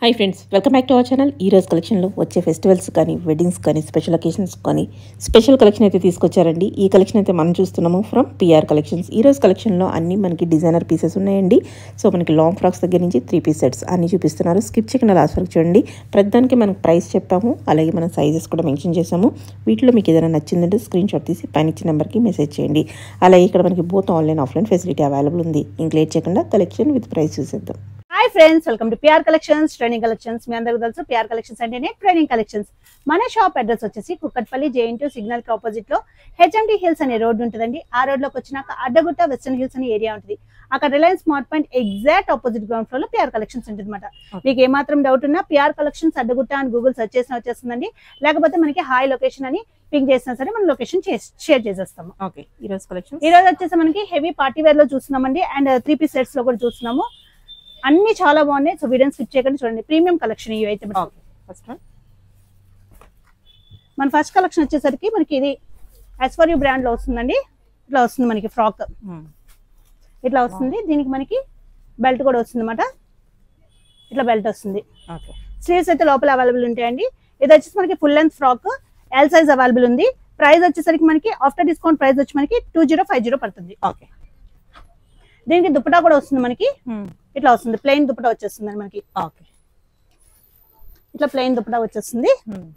Hi friends welcome back to our channel ఈ రోజు కలెక్షన్లో వచ్చే ఫెస్టివల్స్ కానీ వెడ్డింగ్స్ కానీ స్పెషల్ అకేషన్స్ కానీ స్పెషల్ కలెక్షన్ అయితే తీసుకొచ్చారండి ఈ కలెక్షన్ అయితే మనం చూస్తున్నాము ఫ్రమ్ పిఆర్ కలెక్షన్స్ ఈ రోజు కలెక్షన్లో అన్ని మనకి డిజైనర్ పీసెస్ ఉన్నాయండి సో మనకి లాంగ్ ఫ్రాక్స్ దగ్గర నుంచి త్రీ పీస్ సెట్స్ అన్ని చూపిస్తున్నారు స్కిప్ చేయకుండా లాస్ట్ వరకు చూడండి ప్రతిదానికి మనకు ప్రైస్ చెప్పాము అలాగే మన సైజెస్ కూడా మెన్షన్ చేసాము వీటిలో మీకు ఏదైనా నచ్చిందంటే స్క్రీన్ షాట్ తీసి పైన ఇచ్చిన నెంబర్కి మెసేజ్ చేయండి అలాగే ఇక్కడ మనకి both online offline facility available ఉంది ఇంక లేట్ చేయకుండా కలెక్షన్ విత్ ప్రైస్ చూసేద్దాం hi friends welcome to PR collections training collections మీ అందరికీ తెలుసు పిఆర్ కలెక్షన్స్ అంటేనే ట్రైనింగ్ కలెక్షన్స్ మన షాప్ అడ్రస్ వచ్చేసి కుక్కట్పల్లి జేఎన్టీ సిగ్నల్ కి ఆపోజిట్ లో హెచ్ఎండి హిల్స్ అనే రోడ్ ఉంటుందండి ఆ రోడ్ లోకి వచ్చినాక అడ్డగుట్ట వెస్టర్న్ హిల్స్ అనే ఏరియా ఉంటుంది అక్కడ Reliance smart point exact opposite ground floor లో పిఆర్ కలెక్షన్స్ ఉంటుంది అనమాట మీకు ఏమాత్రం డౌట్ ఉన్నా పిఆర్ కలెక్షన్స్ అడ్డగుట్ట అని గూగుల్ సెర్చ్ చేసినా వచ్చేస్తుందండి లేకపోతే మనకి హాయ్ లొకేషన్ అని పింక్ చేసినా సరే మనం లొకేషన్ షేర్ చేసేస్తాము ఓకే ఈ రోజు కలెక్షన్ ఈ రోజు వచ్చేసి మనకి హెవీ పార్టీ వేర్ లో చూస్తున్నామండి అండ్ త్రీ పీస్ సెట్స్ లో కూడా చూస్తున్నాము అన్ని చాలా బాగున్నాయి సో వీడియోని స్కిప్ చేయకుండా చూడండి ప్రీమియం కలెక్షన్ ఇవి అయితే మనకి. ఓకే ఫస్ట్ వన్ మన ఫస్ట్ కలెక్షన్ వచ్చేసరికి మనకి ఇది ఎస్ఫర్ యూ బ్రాండ్ లో వస్తుందండి ఇట్లా వస్తుంది మనకి ఫ్రాక్ ఇట్లా వస్తుంది దీనికి మనకి బెల్ట్ కూడా వస్తుంది అనమాట ఇట్లా బెల్ట్ వస్తుంది ఓకే స్లీవ్స్ అయితే లోపల అవైలబుల్ ఉంటాయండి ఇది వచ్చేసి మనకి full length frock L size available ఉంది ప్రైస్ వచ్చేసరికి మనకి ఆఫ్టర్ డిస్కౌంట్ ప్రైస్ వచ్చి మనకి టూ జీరో ఫైవ్ జీరో పడుతుంది ఓకే దీనికి దుప్పటా కూడా వస్తుంది మనకి ఇట్లా వస్తుంది ప్లెయిన్ దుప్పటా వచ్చేస్తుంది మనకి ఓకే ఇట్లా ప్లెయిన్ దుప్పటా వచ్చేస్తుంది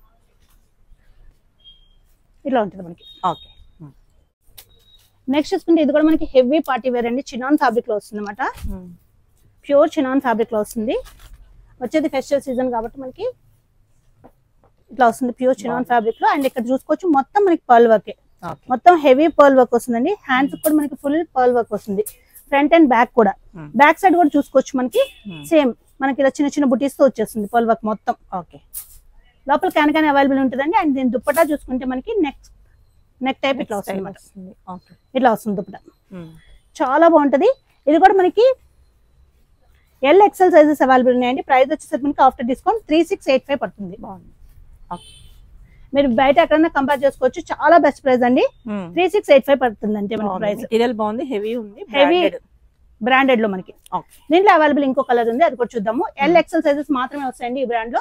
ఇట్లా ఉంటుంది మనకి ఓకే నెక్స్ట్ చూసుకుంటే ఇది కూడా మనకి హెవీ పార్టీ వేర్ అండి చినాన్ ఫ్యాబ్రిక్ లో వస్తుంది అనమాట ప్యూర్ చినాన్ ఫ్యాబ్రిక్ లో వస్తుంది వచ్చేది ఫెస్టివల్ సీజన్ కాబట్టి మనకి ఇట్లా వస్తుంది ప్యూర్ చినాన్ ఫ్యాబ్రిక్ లో అండ్ ఇక్కడ చూసుకోవచ్చు మొత్తం మనకి పర్ల్ వర్క్ ఓకే మొత్తం హెవీ పర్ల్ వర్క్ వస్తుందండి హ్యాండ్స్ కూడా మనకి ఫుల్ పర్ల్ వర్క్ వస్తుంది ఫ్రంట్ అండ్ బ్యాక్ కూడా Hmm. బ్యాక్ సైడ్ కూడా చూసుకోవచ్చు మనకి Hmm. సేమ్ మనకి ఇలా చిన్న చిన్న బుటీస్ తో వచ్చేస్తుంది పర్ల్ వర్క్ మొత్తం ఓకే లోపల క్యాన్ క్యాన్ అవైలబుల్ ఉంటుందండి అండ్ దీని దుప్పటా చూసుకుంటే మనకి నెక్ నెక్ టైప్ ఇట్లా వస్తుంది అనమాట ఓకే ఇట్లా వస్తుంది దుప్పటా చాలా బాగుంటది ఇది కూడా మనకి ఎల్ ఎక్సెల్ సైజెస్ అవైలబుల్ ఉన్నాయండి ప్రైస్ వచ్చేసరికి మనకి after discount three six eight five పడుతుంది బాగుంది ఓకే మీరు బయట ఎక్కడైనా కంపేర్ చేసుకోవచ్చు చాలా బెస్ట్ ప్రైస్ అండి త్రీ సిక్స్ ఎయిట్ ఫైవ్ పడుతుంది అంతే మనకి ప్రైస్ మెటీరియల్ బాగుంది హెవీ ఉంది హెవీ బ్రాండెడ్ లో మనకి ఓకే దీంట్లో అవైలబుల్ ఇంకో కలర్ ఉంది అది కూడా చూద్దాము ఎల్ ఎక్సెల్ సైజెస్ మాత్రమే వస్తాయండి ఈ బ్రాండ్ లో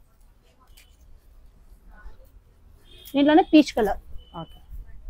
దీంట్లోనే peach colour okay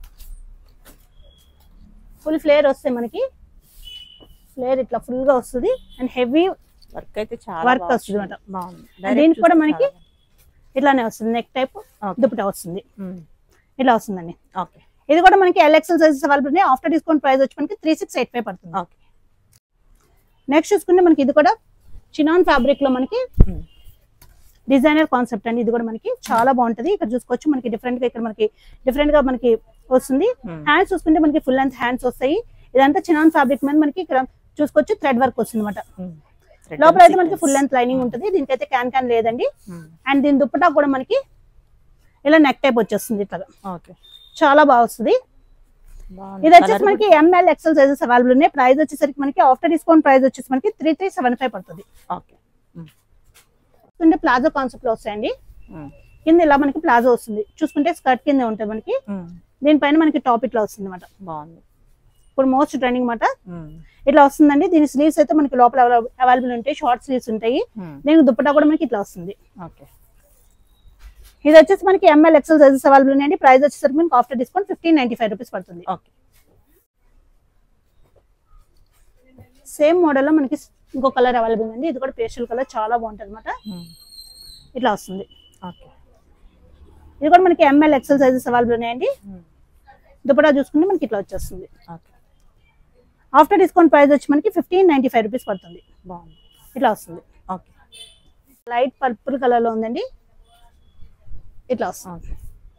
full flare వస్తాయి మనకి ఫ్లేర్ ఇట్లా ఫుల్ గా వస్తుంది అండ్ హెవీ వర్క్ అయితే చాలా Work బాగా వస్తుంది అన్నమాట. బాగుంది దీనికి Direct కూడా చూస్తే మనకి చాలా ఇట్లానే వస్తుంది నెక్ టైప్ Okay. దుప్పటా వస్తుంది బాగుంది. ఇట్లా వస్తుందండి ఓకే ఇది కూడా మనకి ఎల్ఎక్సెల్ సైజెస్ అవైలబుల్ ఉన్నాయి ఆఫ్టర్ డిస్కౌంట్ ప్రైస్ వచ్చి మనకి త్రీ సిక్స్ ఎయిట్ ఫైవ్ పడుతుంది ఓకే నెక్స్ట్ చూసుకుంటే మనకి ఇది కూడా చినాన్ ఫ్యాబ్రిక్ లో మనకి డిజైనర్ కాన్సెప్ట్ అండి ఇది కూడా మనకి చాలా బాగుంటది ఇక్కడ చూసుకోవచ్చు మనకి డిఫరెంట్ గా ఇక్కడ మనకి డిఫరెంట్ గా మనకి వస్తుంది Hmm. హ్యాండ్స్ చూసుకుంటే మనకి ఫుల్ లెంత్ హ్యాండ్స్ వస్తాయి ఇదంతా చినాన్ ఫ్యాబ్రిక్ మీద మనకి ఇక్కడ చూసుకోవచ్చు థ్రెడ్ వర్క్ వస్తుంది అనమాట లోపల అయితే మనకి ఫుల్ లెంత్ లైనింగ్ ఉంటుంది దీనికైతే క్యాన్ క్యాన్ లేదండి అండ్ దీని దుప్పటా కూడా మనకి ఇలా నెక్ టైప్ వచ్చేస్తుంది ఇట్లా ఓకే చాలా బాగా వస్తుంది ఇది వచ్చేసి మనకి ఎంఎల్ ఎక్సెల్ సైజెస్ అవైలబుల్ ఉన్నాయి ప్రైస్ వచ్చేసరికి మనకి ఆఫ్టర్ డిస్కౌంట్ ప్రైస్ వచ్చేసి మనకి త్రీ త్రీ సెవెన్ ఫైవ్ పడుతుంది ఓకే చూసుకుంటే ప్లాజో కాన్సెప్ట్ లో వస్తాయండి కింద ఇలా మనకి ప్లాజో వస్తుంది చూసుకుంటే స్కర్ట్ కింద ఉంటుంది మనకి దీనిపైన మనకి టాప్ ఇట్లా వస్తుంది అనమాట బాగుంది ఇప్పుడు మోస్ట్ ట్రెండింగ్ మాట ఇట్లా వస్తుందండి దీని స్లీవ్స్ అయితే మనకి లోపల అవైలబుల్ ఉంటాయి షార్ట్ స్లీవ్స్ ఉంటాయి దీనికి దుప్పటా కూడా మనకి ఇట్లా వస్తుంది ఓకే ఇది వచ్చేసి మనకి ఎంఎల్ ఎక్సెల్ సైజెస్ అవైలబుల్ ఉన్నాయండి ప్రైస్ వచ్చేసరికి మనకి after discount fifteen ninety five rupees పడుతుంది ఓకే సేమ్ మోడల్లో మనకి ఇంకో కలర్ అవైలబుల్ ఉంది ఇది కూడా పేస్టల్ కలర్ చాలా బాగుంటుంది అనమాట ఇట్లా వస్తుంది ఓకే ఇది కూడా మనకి ఎంఎల్ ఎక్సెల్ సైజెస్ అవైలబుల్ ఉన్నాయండి దుపటా చూసుకుంటే మనకి ఇట్లా వచ్చేస్తుంది ఓకే ఆఫ్టర్ డిస్కౌంట్ ప్రైస్ వచ్చి మనకి ఫిఫ్టీన్ నైన్టీ ఫైవ్ రూపీస్ పడుతుంది బాగుంది ఇట్లా వస్తుంది ఓకే లైట్ పర్పుల్ కలర్ లో ఉందండి ఇట్లా వస్తుంది ఓకే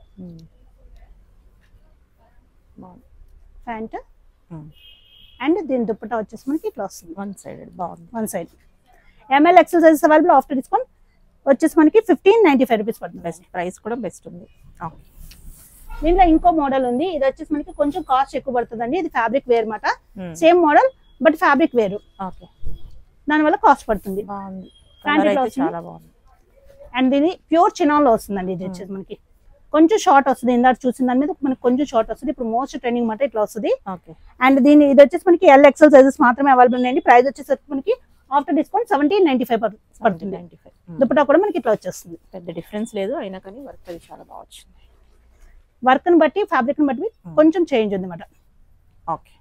బాగుంది ప్యాంట్ అండ్ దీని దుప్పటా వచ్చేసి మనకి ఇట్లా వస్తుంది వన్ సైడెడ్ బాగుంది one side M L XL sizes available after discount వచ్చేసి మనకి ఫిఫ్టీన్ నైన్టీ ఫైవ్ రూపీస్ పడుతుంది బెస్ట్ ప్రైస్ కూడా బెస్ట్ ఉంది ఓకే దీంట్లో ఇంకో మోడల్ ఉంది ఇది వచ్చేసి మనకి కొంచెం కాస్ట్ ఎక్కువ పడుతుందండి ఇది ఫ్యాబ్రిక్ వేర్ మాట సేమ్ మోడల్ బట్ ఫ్యాబ్రిక్ వేరు ఓకే దానివల్ల కాస్ట్ పడుతుంది బాగుంది Pant కలర్ ఇట్లా అయితే వస్తుంది. చాలా బాగుంది అండ్ ఇది ప్యూర్ చినాన్లో వస్తుందండి ఇది వచ్చేసి మనకి కొంచెం షార్ట్ వస్తుంది ఇందాక చూసిన దాని మీద మనకి కొంచెం షార్ట్ వస్తుంది ఇప్పుడు మోస్ట్ ట్రెండింగ్ మాట ఇట్లా వస్తుంది ఓకే అండ్ దీని ఇది వచ్చేసి మనకి ఎల్ ఎక్సెల్ సైజెస్ మాత్రమే అవైలబుల్ ఉన్నాయండి ప్రైస్ వచ్చేసరికి మనకి after discount seventeen ninety five పడుతుంది నైన్టీ ఫైవ్ దుపట్టా కూడా మనకి ఇట్లా వచ్చేస్తుంది పెద్ద డిఫరెన్స్ లేదు అయినా కానీ వర్క్ అది చాలా బాగా వచ్చింది వర్క్ ని బట్టి ఫ్యాబ్రిక్ ని బట్టి Hmm. కొంచెం చేంజ్ ఉంది అనమాట ఓకే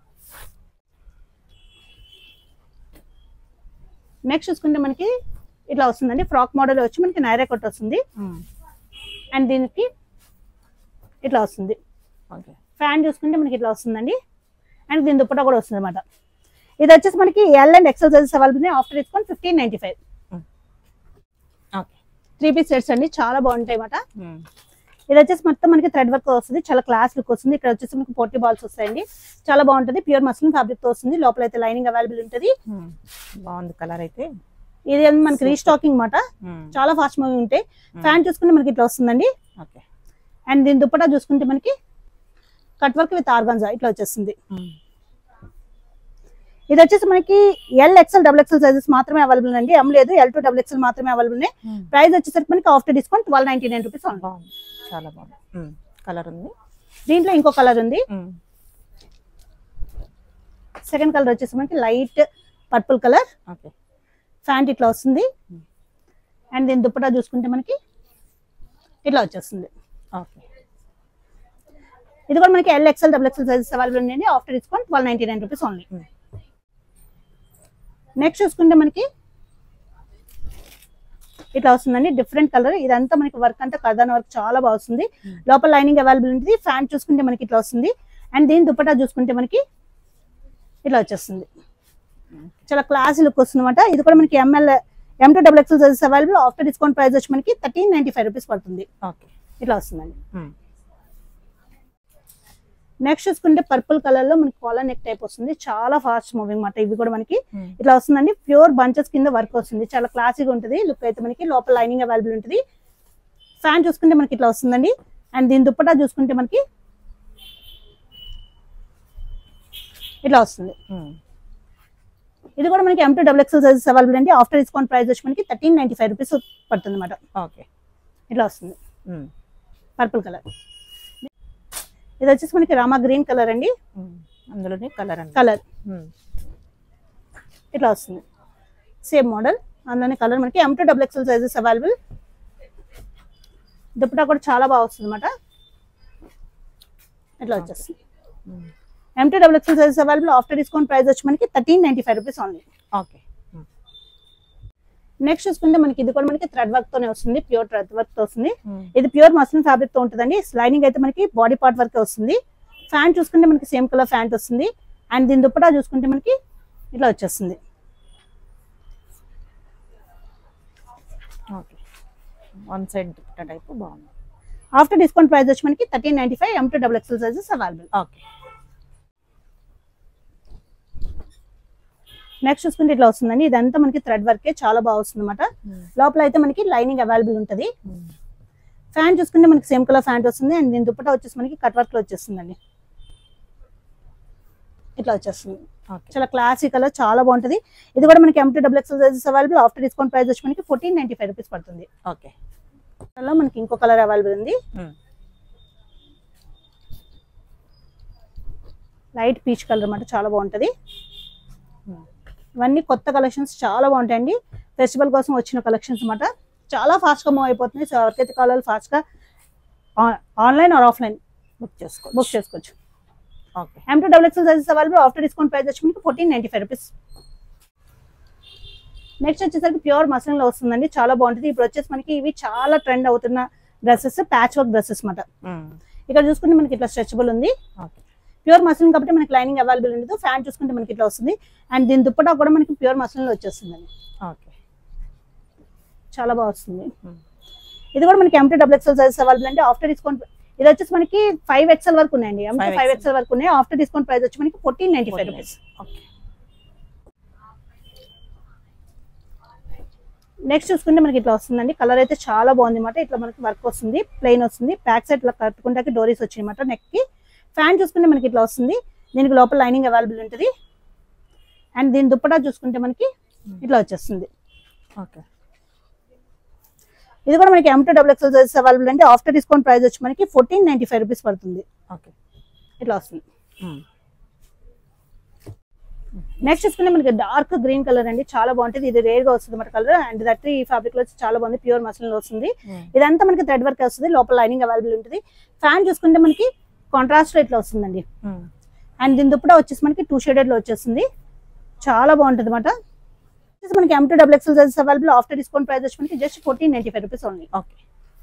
నెక్స్ట్ చూసుకుంటే మనకి ఇట్లా వస్తుందండి ఫ్రాక్ మోడల్ వచ్చి మనకి నైరా కొట్ వస్తుంది అండ్ దీనికి ఇట్లా వస్తుంది ఓకే ఫ్యాన్ చూసుకుంటే మనకి ఇట్లా వస్తుందండి అండ్ దీని దుప్పటా కూడా వస్తుంది అనమాట ఇది వచ్చేసి మనకి L and XL sizes available after discount fifteen ninety five okay three piece sets అండి చాలా బాగుంటాయి అన్నమాట ఇది వచ్చేసి మొత్తం మనకి థ్రెడ్ వర్క్ వస్తుంది చాలా క్లాస్ లుక్ వస్తుంది ఇక్కడ వచ్చేసి మనకి పొట్టి బాల్స్ వస్తాయండి చాలా బాగుంటుంది ప్యూర్ మస్లిన్ ఫ్యాబ్రిక్ తో వస్తుంది లోపల అయితే లైనింగ్ అవైలబుల్ ఉంటుంది బాగుంది కలర్ అయితే ఇది ఏమో మనకి రీస్టాకింగ్ మాట చాలా ఫాస్ట్ మూవింగ్ ఉంటాయి ఫ్యాన్ చూసుకుంటే మనకి ఇట్లా వస్తుందండి ఓకే అండ్ దీని దుప్పటా చూసుకుంటే మనకి కట్ వర్క్ విత్ ఆర్గాన్జా ఇట్లా వచ్చేస్తుంది ఇది వచ్చేసి మనకి L XL double XL sizes మాత్రమే అవైలబుల్ అండి ఎం లేదు ఎల్ టు డబుల్ ఎక్సెల్ మాత్రమే అవైలబుల్ ఉన్నాయి ప్రైస్ వచ్చేసరికి మనకి after discount twelve ninety nine rupees ఉంది బాగుంది చాలా బాగుంది కలర్ ఉంది దీంట్లో ఇంకో కలర్ ఉంది సెకండ్ కలర్ వచ్చేసి మనకి light purple colour okay pant ఇట్లా వస్తుంది Hmm. అండ్ దీని దుప్పటా చూసుకుంటే మనకి ఇట్లా వచ్చేస్తుంది ఓకే ఇది కూడా మనకి L XL double XL sizes available ఉన్నాయండి after discount twelve ninety nine rupees only Hmm. Next చూసుకుంటే మనకి ఇట్లా వస్తుందండి డిఫరెంట్ కలర్ ఇదంతా మనకి వర్క్ అంతా కథాన్ వర్క్ చాలా బాగా వస్తుంది Hmm. లోపల లైనింగ్ అవైలబుల్ ఉంటుంది ఫ్యాన్ చూసుకుంటే మనకి ఇట్లా వస్తుంది అండ్ దీని దుప్పటా చూసుకుంటే మనకి ఇట్లా వచ్చేస్తుంది చాలా క్లాసీ లుక్ వస్తుంది అనమాట ఇది కూడా మనకి M L M to double XL sizes available after discount price వచ్చి మనకి థర్టీన్ నైన్టీ ఫైవ్ రూపీస్ పడుతుంది ఓకే ఇట్లా వస్తుందండి నెక్స్ట్ చూసుకుంటే పర్పుల్ కలర్ లో మనకి కాలర్ నెక్ టైప్ వస్తుంది చాలా ఫాస్ట్ మూవింగ్ మాట ఇవి కూడా మనకి ఇట్లా వస్తుందండి ప్యూర్ బంచెస్ కింద వర్క్ వస్తుంది చాలా క్లాసీగా ఉంటుంది లుక్ అయితే మనకి లోపల లైనింగ్ అవైలబుల్ ఉంటుంది ఫ్యాన్ చూసుకుంటే మనకి ఇట్లా వస్తుందండి అండ్ దీని దుప్పటా చూసుకుంటే మనకి ఇట్లా వస్తుంది ఇది కూడా మనకి M to double XL sizes available అండి ఆఫ్టర్ డిస్కౌంట్ ప్రైస్ వచ్చి మనకి థర్టీన్ నైన్టీ ఫైవ్ రూపీస్ పడుతుంది అనమాట ఓకే ఇట్లా వస్తుంది పర్పుల్ కలర్ ఇది వచ్చేసి మనకి రామా గ్రీన్ కలర్ అండి అందులోనే కలర్ అండి కలర్ ఇట్లా వస్తుంది సేమ్ మోడల్ అందులోనే కలర్ మనకి M to double XL sizes available dupatta కూడా చాలా బాగా వస్తుంది అనమాట ఇట్లా వచ్చేస్తుంది M to double XL sizes available after discount price వచ్చి మనకి thirteen ninety five rupees only okay next చూసుకుంటే మనకి ఇది కూడా మనకి థ్రెడ్ వర్క్ తోనే వస్తుంది ప్యూర్ థ్రెడ్ వర్క్ తో వస్తుంది ఇది ప్యూర్ మస్లిన్ ఫ్యాబ్రిక్ తో ఉంటుందండి లైనింగ్ అయితే మనకి బాడీ పార్ట్ వర్క్ వస్తుంది ఫ్యాంట్ చూసుకుంటే మనకి సేమ్ కలర్ ఫ్యాంట్ వస్తుంది అండ్ దీని దుప్పటా చూసుకుంటే మనకి ఇట్లా వచ్చేస్తుంది ఓకే వన్ సైడ్ టైప్ బాగుంది ఆఫ్టర్ డిస్కౌంట్ ప్రైస్ వచ్చి మనకి thirteen ninety five M to double XL sizes available okay next చూసుకుంటే ఇట్లా వస్తుందండి ఇదంతా మనకి థ్రెడ్ వర్కే చాలా బాగా వస్తుంది అనమాట లోపల అయితే మనకి లైనింగ్ అవైలబుల్ ఉంటుంది ఫ్యాన్ చూసుకుంటే మనకి సేమ్ కలర్ ఫ్యాంట్ వస్తుంది అండ్ దీని దుప్పటా వచ్చేసి మనకి కట్ వర్క్ లో వచ్చేస్తుందండి ఇట్లా వచ్చేస్తుంది ఓకే చాలా క్లాసీ కలర్ చాలా బాగుంటుంది ఇది కూడా మనకి M to double XL sizes available after discount price వచ్చి మనకి ఫోర్టీన్ నైన్టీ ఫైవ్ రూపీస్ పడుతుంది ఓకే అలా మనకి ఇంకో కలర్ అవైలబుల్ ఉంది లైట్ పీచ్ కలర్ అన్నమాట చాలా బాగుంటుంది ఇవన్నీ కొత్త కలెక్షన్స్ చాలా బాగుంటాయండి ఫెస్టివల్ కోసం వచ్చిన కలెక్షన్స్ అన్నమాట చాలా ఫాస్ట్గా మూవ్ అయిపోతున్నాయి సో ఎవరికైతే కావాలో ఫాస్ట్గా ఆన్లైన్ ఆర్ ఆఫ్లైన్ బుక్ చేసుకో బుక్ చేసుకోవచ్చు okay M to double XL sizes available after discount price వచ్చి మనకి fourteen ninety five rupees next వచ్చేసరికి ప్యూర్ మసలిన్ లో వస్తుందండి చాలా బాగుంటుంది ఇప్పుడు వచ్చేసి మనకి ఇవి చాలా ట్రెండ్ అవుతున్న డ్రెస్సెస్ ప్యాచ్ వర్క్ డ్రెస్సెస్ అన్నమాట ఇక్కడ చూసుకుంటే మనకి ఇట్లా స్ట్రెచబుల్ ఉంది ఓకే ప్యూర్ మసలిన్ కాబట్టి మనకి లైనింగ్ అవైలబుల్ ఉండదు ఫ్యాన్ చూసుకుంటే మనకి ఇట్లా వస్తుంది అండ్ దీని దుప్పటా కూడా మనకి ప్యూర్ మసలిన్ లో వచ్చేస్తుందండి ఓకే చాలా బాగా వస్తుంది ఇది కూడా మనకి M to double XL sizes available అండి ఆఫ్టర్ డిస్కౌంట్ ఇది వచ్చేసి మనకి ఫైవ్ ఎక్స్ఎల్ వరకు ఉన్నాయండి ఎంటీ 5XL. ఫైవ్ ఎక్స్ఎల్ వరకు ఉన్నాయి ఆఫ్టర్ డిస్కౌంట్ ప్రైస్ వచ్చి మనకి fourteen ninety five rupees okay next చూసుకుంటే మనకి ఇట్లా వస్తుందండి కలర్ అయితే చాలా బాగుంది అనమాట ఇట్లా మనకి వర్క్ వస్తుంది ప్లెయిన్ వస్తుంది బ్యాక్ సైడ్ ఇట్లా కట్టుకుంటే డోరీస్ వచ్చాయి అనమాట నెక్ కి ఫ్యాన్ చూసుకుంటే మనకి ఇట్లా వస్తుంది దీనికి లోపల లైనింగ్ అవైలబుల్ ఉంటుంది అండ్ దీని దుప్పటా చూసుకుంటే మనకి ఇట్లా వచ్చేస్తుంది ఓకే ఇది కూడా మనకి M to double XL sizes available అండి ఆఫ్టర్ డిస్కౌంట్ ప్రైస్ వచ్చి మనకి ఫోర్టీన్ నైన్టీ ఫైవ్ రూపీస్ పడుతుంది ఓకే ఇట్లా వస్తుంది నెక్స్ట్ చూసుకుంటే మనకి డార్క్ గ్రీన్ కలర్ అండి చాలా బాగుంటుంది ఇది రేర్ గా వస్తుంది మన కలర్ అండ్ దట్ ఈ ఫ్యాబ్రిక్ లో వచ్చి చాలా బాగుంది ప్యూర్ మస్లిన్ లో వస్తుంది ఇదంతా మనకి థ్రెడ్ వర్క్ వస్తుంది లోపల లైనింగ్ అవైలబుల్ ఉంటుంది ఫ్యాన్ చూసుకుంటే మనకి కాంట్రాస్ట్ ఇట్లా వస్తుందండి అండ్ దీని దుప్పట వచ్చేసి మనకి టూ షేడెడ్ లో వచ్చేస్తుంది చాలా బాగుంటుంది అనమాట మనకి M to double XL sizes available after discount price వచ్చి మనకి just fourteen ninety five rupees only okay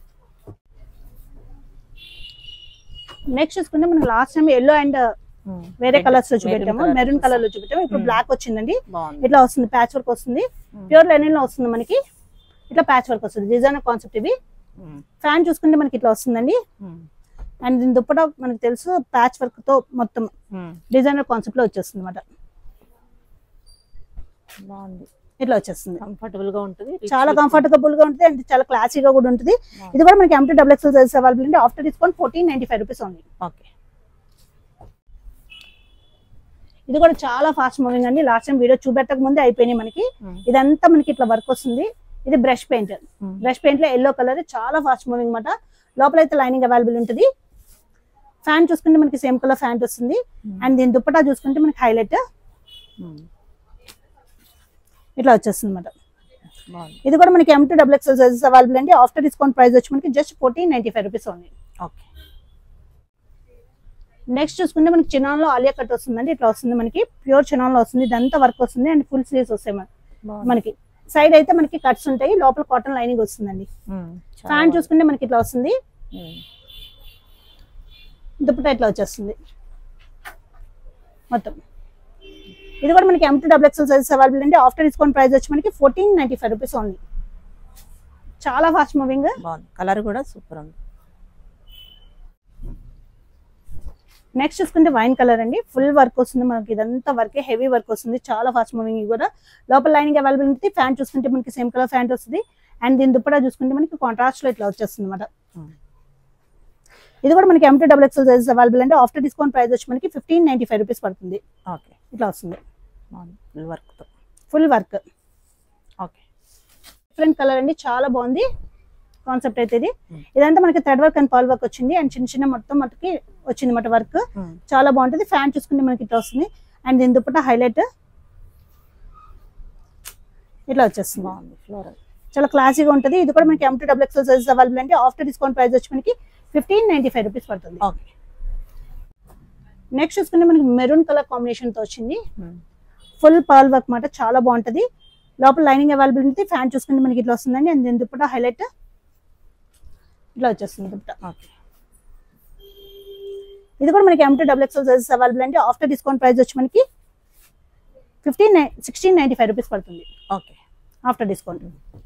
next చూసుకుంటే మనకి లాస్ట్ టైం ఎల్లో అండ్ వేరే కలర్స్ లో చూపెట్టాము మెరూన్ కలర్ లో చూపెట్టాము ఇప్పుడు Hmm. బ్లాక్ వచ్చిందండి బాగుంది ఇట్లా వస్తుంది ప్యాచ్ వర్క్ వస్తుంది ప్యూర్ లెనిన్ లో వస్తుంది మనకి ఇట్లా ప్యాచ్ వర్క్ వస్తుంది డిజైన్ కాన్సెప్ట్ ఇవి ఫ్యాన్ చూసుకుంటే మనకి ఇట్లా వస్తుందండి అండ్ దీని దుప్పట మనకి తెలుసు ప్యాచ్ వర్క్ తో మొత్తం డిజైనర్ కాన్సెప్ట్ లో వచ్చేస్తుంది అనమాట బాగుంది ఇట్లా వచ్చేస్తుంది కంఫర్టబుల్ గా ఉంటుంది చాలా కంఫర్టబుల్ గా ఉంటుంది అండ్ చాలా క్లాసీగా కూడా ఉంటుంది ఇది కూడా మనకి M to double XL size available ఉంది after discount fourteen ninety five rupees only okay ఇది కూడా చాలా ఫాస్ట్ మూవింగ్ అండి లాస్ట్ టైం వీడియో చూపెట్టక ముందే అయిపోయినాయి మనకి ఇదంతా మనకి ఇట్లా వర్క్ వస్తుంది ఇది బ్రష్ పెయింట్ బ్రష్ పెయింట్ లో ఎల్లో కలర్ చాలా ఫాస్ట్ మూవింగ్ అనమాట లోపల అయితే లైనింగ్ అవైలబుల్ ఉంటుంది ఫ్యాన్ చూసుకుంటే మనకి సేమ్ కలర్ ఫ్యాంట్ వస్తుంది అండ్ దీని దుప్పటా చూసుకుంటే మనకి హైలైట్ ఇట్లా వచ్చేస్తుంది అనమాట బాగుంది ఇది కూడా మనకి M to double XL sizes available అండి ఆఫ్టర్ డిస్కౌంట్ ప్రైస్ వచ్చి మనకి just fourteen ninety five rupees only okay next చూసుకుంటే మనకి చినాన్ లో ఆలియా కట్ వస్తుందండి ఇట్లా వస్తుంది మనకి ప్యూర్ చినాన్ లో వస్తుంది ఇదంతా వర్క్ వస్తుంది అండ్ ఫుల్ స్లీవ్స్ వస్తాయి మన- మనకి సైడ్ అయితే మనకి కట్స్ ఉంటాయి లోపల కాటన్ లైనింగ్ వస్తుందండి ఫ్యాన్ చూసుకుంటే మనకి ఇట్లా వస్తుంది దుప్పట ఇట్లా వచ్చేస్తుంది మొత్తం ఇది కూడా మనకి M to double XL sizes available అండి ఆఫ్టర్ డిస్కౌంట్ ప్రైస్ వచ్చి మనకి fourteen ninety five rupees only చాలా ఫాస్ట్ మూవింగ్ బాగుంది కలర్ కూడా సూపర్ ఉంది నెక్స్ట్ చూసుకుంటే వైన్ కలర్ అండి ఫుల్ వర్క్ వస్తుంది మనకి ఇదంతా వర్క్ హెవీ వర్క్ వస్తుంది చాలా ఫాస్ట్ మూవింగ్ కూడా లోపల లైనింగ్ అవైలబుల్ ఉంటుంది ఫ్యాన్ చూసుకుంటే మనకి సేమ్ కలర్ ఫ్యాంట్ వస్తుంది అండ్ దీని దుప్పటా చూసుకుంటే మనకి కాంట్రాస్ట్ లో ఇట్లా వచ్చేస్తుంది అనమాట ఇది కూడా మనకి M to double XL sizes available అండి ఆఫ్టర్ డిస్కౌంట్ ప్రైస్ వచ్చి మనకి ఫిఫ్టీన్ నైన్టీ ఫైవ్ రూపీస్ పడుతుంది ఓకే ఇట్లా వస్తుంది బాగుంది ఫుల్ వర్క్ తో full work okay different colour అండి చాలా బాగుంది కాన్సెప్ట్ అయితే ఇది Hmm. ఇదంతా మనకి thread work and pearl work వచ్చింది అండ్ చిన్న చిన్న మొత్తం మనకి వచ్చింది అనమాట వర్క్ చాలా బాగుంటుంది ఫ్యాన్ చూసుకుంటే మనకి ఇట్లా వస్తుంది అండ్ దీని దుప్పట హైలైట్ ఇట్లా వచ్చేస్తుంది బాగుంది ఫ్లోరల్ చాలా క్లాసీగా ఉంటుంది ఇది కూడా మనకి M to double XL sizes available అండి ఆఫ్టర్ డిస్కౌంట్ ప్రైస్ వచ్చి మనకి ఫిఫ్టీన్ నైన్టీ ఫైవ్ రూపీస్ పడుతుంది ఓకే నెక్స్ట్ చూసుకుంటే మనకి మెరూన్ కలర్ కాంబినేషన్ తో వచ్చింది ఫుల్ పర్ల్ వర్క్ మాట చాలా బాగుంటది లోపల లైనింగ్ అవైలబుల్ ఉంటుంది ఫ్యాన్ చూసుకుంటే మనకి ఇట్లా వస్తుందండి అండ్ దీని దుప్పట హైలైట్ ఇట్లా వచ్చేస్తుంది దుప్పట ఓకే ఇది కూడా మనకి M to double XL sizes available అండి ఆఫ్టర్ డిస్కౌంట్ ప్రైస్ వచ్చి మనకి fifteen sixteen ninety five rupees పడుతుంది ఓకే ఆఫ్టర్ డిస్కౌంట్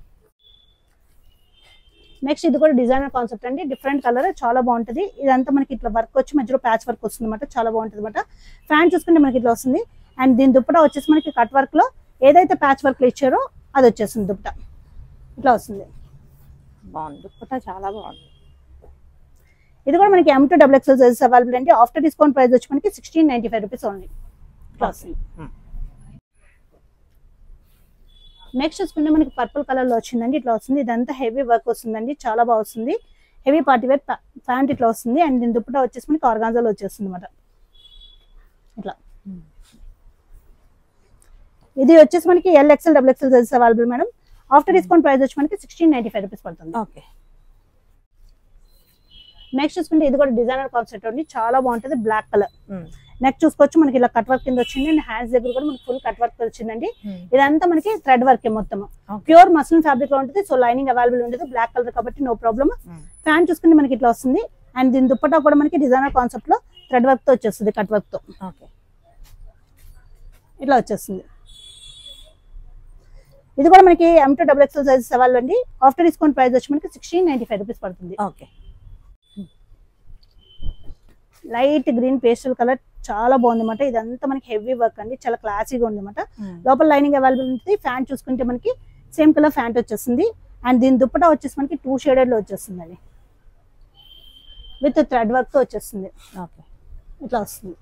నెక్స్ట్ ఇది కూడా డిజైనర్ కాన్సెప్ట్ అండి డిఫరెంట్ కలర్ చాలా బాగుంటుంది ఇదంతా మనకి ఇట్లా వర్క్ వచ్చి మధ్యలో ప్యాచ్ వర్క్ వస్తుంది అనమాట చాలా బాగుంటుంది అనమాట ఫ్యాన్ చూసుకుంటే మనకి ఇట్లా వస్తుంది అండ్ దీని దుప్పట వచ్చేసి మనకి కట్ వర్క్ లో ఏదైతే ప్యాచ్ వర్క్ లో ఇచ్చారో అది వచ్చేస్తుంది దుప్పట ఇట్లా వస్తుంది బాగుంది దుప్పట చాలా బాగుంది ఇది కూడా మనకి M to double XL sizes available అండి ఆఫ్టర్ డిస్కౌంట్ ప్రైస్ వచ్చి మనకి sixteen ninety five rupees only ఇట్లా వస్తుంది Hmm. నెక్స్ట్ చూసుకుంటే మనకి పర్పుల్ కలర్ లో వచ్చిందండి ఇట్లా వస్తుంది ఇదంతా హెవీ వర్క్ వస్తుందండి చాలా బాగా వస్తుంది హెవీ పార్టీ వేర్ ప్యాంట్ ఇట్లా వస్తుంది అండ్ దీని దుప్పట వచ్చేసి మనకి ఆర్గాన్జాలో వచ్చేస్తుంది అనమాట ఇట్లా Hmm. ఇది వచ్చేసి మనకి L XL double XL sizes available madam after discount price వచ్చి మనకి సిక్స్టీన్ నైన్టీ ఫైవ్ రూపీస్ పడుతుంది ఓకే నెక్స్ట్ చూసుకుంటే ఇది కూడా డిజైనర్ కాన్సెప్ట్ అండి చాలా బాగుంటుంది బ్లాక్ కలర్ నెక్ చూసుకోవచ్చు మనకి ఇలా కట్ వర్క్ కింద వచ్చింది అండ్ హ్యాండ్స్ దగ్గర కూడా మనకి ఫుల్ కట్ వర్క్ వచ్చిందండి ఇదంతా మనకి థ్రెడ్ వర్క్ మొత్తం Okay. ప్యూర్ మస్లిన్ ఫ్యాబ్రిక్ లో ఉంటుంది సో లైనింగ్ అవైలబుల్ ఉంటుంది బ్లాక్ కలర్ కాబట్టి నో ప్రాబ్లమ్ ఫ్యాన్ చూసుకుంటే మనకి ఇట్లా వస్తుంది అండ్ దీని దుప్పటా కూడా మనకి డిజైనర్ కాన్సెప్ట్ లో థ్రెడ్ వర్క్ తో వచ్చేస్తుంది కట్ వర్క్ తో ఓకే ఇట్లా వచ్చేస్తుంది ఇది కూడా మనకి M to double XL sizes available అండి ఆఫ్టర్ డిస్కౌంట్ ప్రైస్ వచ్చి మనకి సిక్స్టీన్ నైన్టీ ఫైవ్ రూపీస్ పడుతుంది okay light green pastel colour చాలా బాగుంది అనమాట ఇదంతా మనకి హెవీ వర్క్ అండి చాలా క్లాసీగా ఉంది అనమాట లోపల లైనింగ్ అవైలబుల్ ఉంటుంది ఫ్యాంట్ చూసుకుంటే మనకి సేమ్ కలర్ ఫ్యాంట్ వచ్చేస్తుంది అండ్ దీని దుప్పటా వచ్చేసి మనకి టూ షేడెడ్ లో వచ్చేస్తుందండి విత్ థ్రెడ్ వర్క్ తో వచ్చేస్తుంది ఓకే ఇట్లా వస్తుంది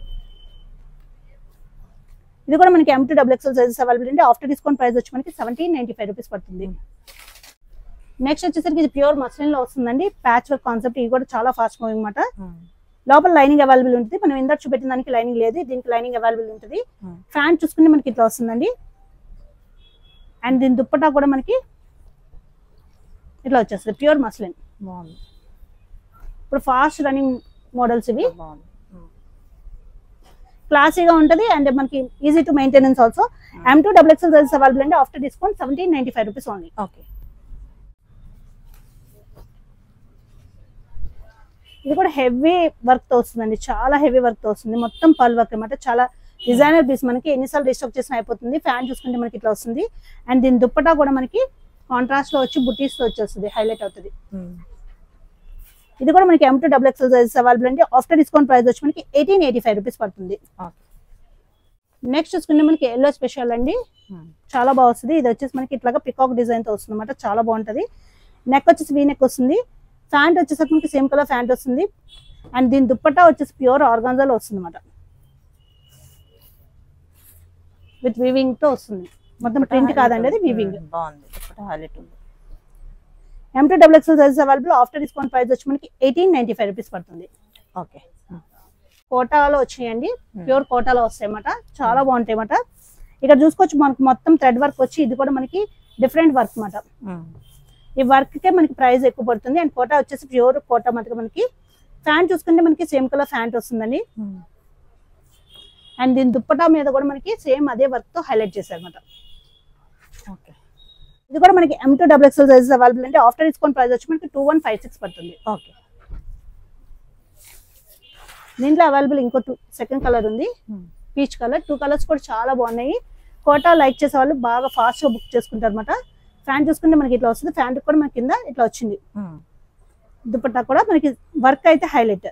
ఇది కూడా మనకి M to double XL sizes available అండి ఆఫ్టర్ డిస్కౌంట్ ప్రైస్ వచ్చి మనకి సెవెంటీన్ నైన్టీ ఫైవ్ రూపీస్ పడుతుంది నెక్స్ట్ వచ్చేసరికి ఇది ప్యూర్ మస్లిన్ లో వస్తుందండి ప్యాచ్ వర్క్ కాన్సెప్ట్ ఇది కూడా చాలా ఫాస్ట్ మూవింగ్ అనమాట లోపల లైనింగ్ అవైలబుల్ ఉంటుంది మనం ఇందాక చూపెట్టిన దానికి లైనింగ్ లేదు దీనికి లైనింగ్ అవైలబుల్ ఉంటుంది Hmm. ఫ్యాన్ చూసుకుంటే మనకి ఇట్లా వస్తుందండి అండ్ దీని దుప్పటా కూడా మనకి ఇట్లా వచ్చేస్తుంది ప్యూర్ మస్లిన్ బాగుంది ఇప్పుడు ఫాస్ట్ రన్నింగ్ మోడల్స్ ఇవి బాగుంది క్లాసీగా ఉంటుంది అండ్ మనకి easy to maintenance also M to double XL sizes available అండి after discount seventeen ninety five rupees only okay ఇది కూడా హెవీ వర్క్ తో వస్తుందండి చాలా హెవీ వర్క్ తో వస్తుంది మొత్తం పల్ వర్క్ అనమాట చాలా డిజైనర్ పీస్ మనకి ఎన్నిసార్లు రీస్టాక్ చేసిన అయిపోతుంది ఫ్యాన్ చూసుకుంటే మనకి ఇట్లా వస్తుంది అండ్ దీని దుప్పటా కూడా మనకి కాంట్రాస్ట్ లో వచ్చి బుటీస్ తో వచ్చేస్తుంది హైలైట్ అవుతుంది ఇది కూడా మనకి M to double XL sizes available అండి ఆఫ్టర్ డిస్కౌంట్ ప్రైస్ వచ్చి మనకి ఎయిటీన్ ఎయిటీ ఫైవ్ రూపీస్ పడుతుంది ఓకే నెక్స్ట్ చూసుకుంటే మనకి ఎల్లో స్పెషల్ అండి చాలా బాగా వస్తుంది ఇది వచ్చేసి మనకి ఇట్లాగా పికాక్ డిజైన్ తో వస్తుంది అనమాట చాలా బాగుంటది నెక్ వచ్చేసి వీ నెక్ వస్తుంది ఫ్యాంట్ వచ్చేసరికి మనకి సేమ్ కలర్ ఫ్యాంట్ వస్తుంది అండ్ దీని దుప్పట్టా వచ్చేసి ప్యూర్ ఆర్గాన్జాలో వస్తుంది అనమాట విత్ వీవింగ్ తో వస్తుంది మొత్తం ప్రింట్ కాదండి అది వీవింగ్ బాగుంది దుప్పటా హైలైట్ ఉంది M to double XL sizes available after discount price వచ్చి మనకి ఎయిటీన్ నైన్టీ ఫైవ్ రూపీస్ పడుతుంది ఓకే కోటాలో వచ్చినాయండి ప్యూర్ కోటాలో వస్తాయి అన్నమాట చాలా బాగుంటాయి అన్నమాట ఇక్కడ చూసుకోవచ్చు మనకి మొత్తం థ్రెడ్ వర్క్ వచ్చి ఇది కూడా మనకి డిఫరెంట్ వర్క్ అన్నమాట ఈ వర్క్ కే మనకి ప్రైస్ ఎక్కువ పడుతుంది అండ్ కోటా వచ్చేసి ప్యూర్ కోటా మనకి మనకి ఫ్యాంట్ చూసుకుంటే మనకి సేమ్ కలర్ ఫ్యాంట్ వస్తుందండి అండ్ దీని దుప్పటా మీద కూడా మనకి సేమ్ అదే వర్క్ తో హైలైట్ చేశారు అనమాట ఓకే ఇది కూడా మనకి M to double XL sizes available అంటే ఆఫ్టర్ డిస్కౌంట్ ప్రైస్ వచ్చి మనకి టూ వన్ ఫైవ్ సిక్స్ పడుతుంది ఓకే దీంట్లో అవైలబుల్ ఇంకో టూ సెకండ్ కలర్ ఉంది పీచ్ కలర్ టూ కలర్స్ కూడా చాలా బాగున్నాయి కోటా లైక్ చేసే వాళ్ళు బాగా ఫాస్ట్ గా బుక్ చేసుకుంటారు అనమాట ఫ్యాంట్ చూసుకుంటే మనకి ఇట్లా వస్తుంది ఫ్యాంట్ కూడా మనకి కింద ఇట్లా వచ్చింది దుపట్టా కూడా మనకి వర్క్ అయితే హైలైట్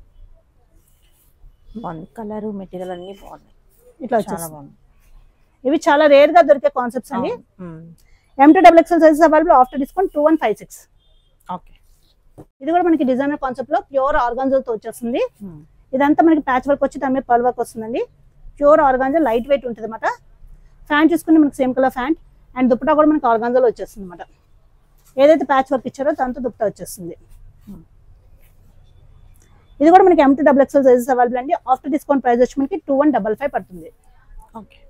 బాగుంది కలర్ మెటీరియల్ అన్ని బాగున్నాయి ఇట్లా చాలా వచ్చేసి బాగుంది ఇవి చాలా రేర్ గా దొరికే కాన్సెప్ట్స్ అండి um. M to double XL sizes available after discount two one five six okay ఇది కూడా మనకి డిజైనర్ కాన్సెప్ట్ లో ప్యూర్ ఆర్గాన్జోతో వచ్చేస్తుంది ఉమ్. ఇదంతా మనకి ప్యాచ్ వర్క్ వచ్చి దాని మీద పల్ వర్క్ వస్తుందండి ప్యూర్ ఆర్గాన్జా లైట్ వెయిట్ ఉంటుంది అనమాట ఫ్యాంట్ చూసుకుంటే మనకి same colour pant and dupatta కూడా మనకి ఆర్గాన్జాలో వచ్చేస్తుంది అనమాట ఏదైతే ప్యాచ్ వర్క్ ఇచ్చారో దాంతో దుప్పటా వచ్చేస్తుంది Hmm. ఇది కూడా మనకి M to double XL sizes available అండి ఆఫ్టర్ డిస్కౌంట్ ప్రైస్ వచ్చి మనకి టూ వన్ డబల్ ఫైవ్ పడుతుంది ఓకే